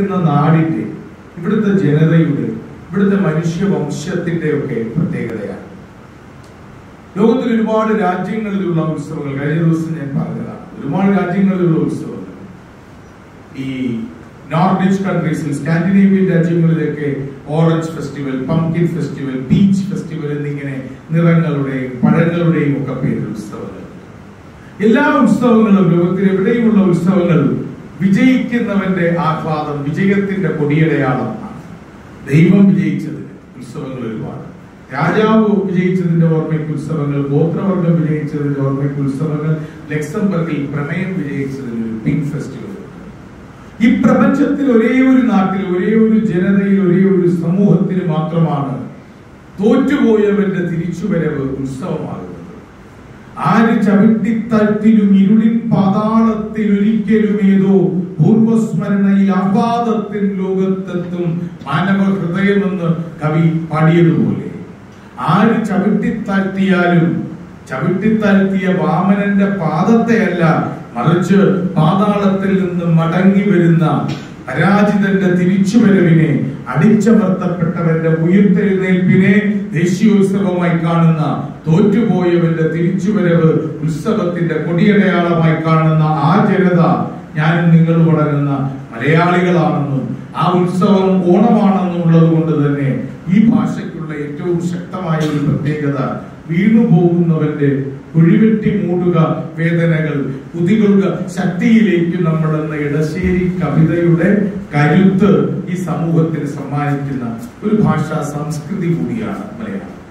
എന്ന നാടിന്റെ ഇവിടുത്തെ ജനതയുടെ ഇവിടുത്തെ മനുഷ്യവംശത്തിന്റെ ഒക്കെ പ്രത്യേകതയാണ് ലോകത്തിൽ ഒരുപാട് രാജ്യങ്ങളിലുള്ള ഉത്സവങ്ങൾ കഴിഞ്ഞ ദിവസം ഞാൻ പറഞ്ഞതാണ് ഒരുപാട് രാജ്യങ്ങളിലുള്ള ഉത്സവങ്ങൾ ഈ നോർത്ത് ഈസ്റ്റ് കൺട്രീസിൽ സ്കാൻഡിനേവിയൻ രാജ്യങ്ങളിലൊക്കെ orange festival pumpkin festival peach festival എന്നിങ്ങനെ നിറങ്ങളുടെയും പഴങ്ങളുടെയും ഒക്കെ പേരിൽ ഉത്സവങ്ങൾ എല്ലാ ഉത്സവങ്ങളും ലോകത്തിൽ എവിടെയുമുള്ള ഉത്സവങ്ങൾ വിജയിക്കുന്നവന്റെ ആഹ്ലാദം വിജയത്തിന്റെ കൊടിയടയാളമാണ് ദൈവം വിജയിച്ചതിന് ഉത്സവങ്ങൾ ഒരുപാട് രാജാവ് വിജയിച്ചതിന്റെ ഓർമ്മയ്ക്ക് ഉത്സവങ്ങൾ ഗോത്രവർഗം വിജയിച്ചതിന്റെ ഓർമ്മയ്ക്ക് ഉത്സവങ്ങൾ ലക്സംബർഗിൽ പ്രമേയം വിജയിച്ചതിന് ഒരു പിങ്ക് ഫെസ്റ്റിവൽ ഈ പ്രപഞ്ചത്തിൽ ഒരേ ഒരു നാട്ടിൽ ഒരേ ഒരു ജനതയിൽ ഒരേ ഒരു സമൂഹത്തിന് മാത്രമാണ് തോറ്റുപോയവന്റെ തിരിച്ചുവരവ് ഉത്സവമാകുന്നത് ആര് ചവിട്ടിത്തട്ടിലും ഇരുളിൻ പാതാളത്തിൽ ഒരിക്കലും ഏതോ പൂർവസ്മരണയിൽ ആഹ്ലാദത്തിൻ ലോകത്തെത്തും മാനവ ഹൃദയമെന്ന് കവി പാടിയതുപോലെ ആര് ചവിട്ടിത്താഴ്ത്തിയാലും ചവിട്ടിത്താഴ്ത്തിയ വാമനന്റെ പാദത്തെയല്ല മറിച്ച് പാതാളത്തിൽ നിന്ന് മടങ്ങി വരുന്ന പരാജിതന്റെ തിരിച്ചുവരവിനെ അടിച്ചമർത്തപ്പെട്ടവന്റെ ഉയർത്തെഴുന്നേൽപ്പിനെ ദേശീയോത്സവമായി കാണുന്ന തോറ്റുപോയവന്റെ തിരിച്ചുവരവ് ഉത്സവത്തിന്റെ കൊടിയടയാളമായി കാണുന്ന ആ ജനത ഞാനും നിങ്ങൾ അടങ്ങുന്ന മലയാളികളാണെന്നും ആ ഉത്സവം ഓണമാണെന്നും ഉള്ളത് കൊണ്ട് തന്നെ ഈ ഭാഷയ്ക്കുള്ള ഏറ്റവും ശക്തമായ ഒരു പ്രത്യേകത വീണു പോകുന്നവന്റെ കുഴിവെട്ടി മൂടുക വേദനകൾ കുതികൊള്ളുക ശക്തിയിലേക്ക് നമ്മൾ എന്ന ഇടശ്ശേരി കവിതയുടെ കരുത്ത് ഈ സമൂഹത്തിന് സമ്മാനിക്കുന്ന ഒരു ഭാഷാ സംസ്കൃതി കൂടിയാണ് മലയാളം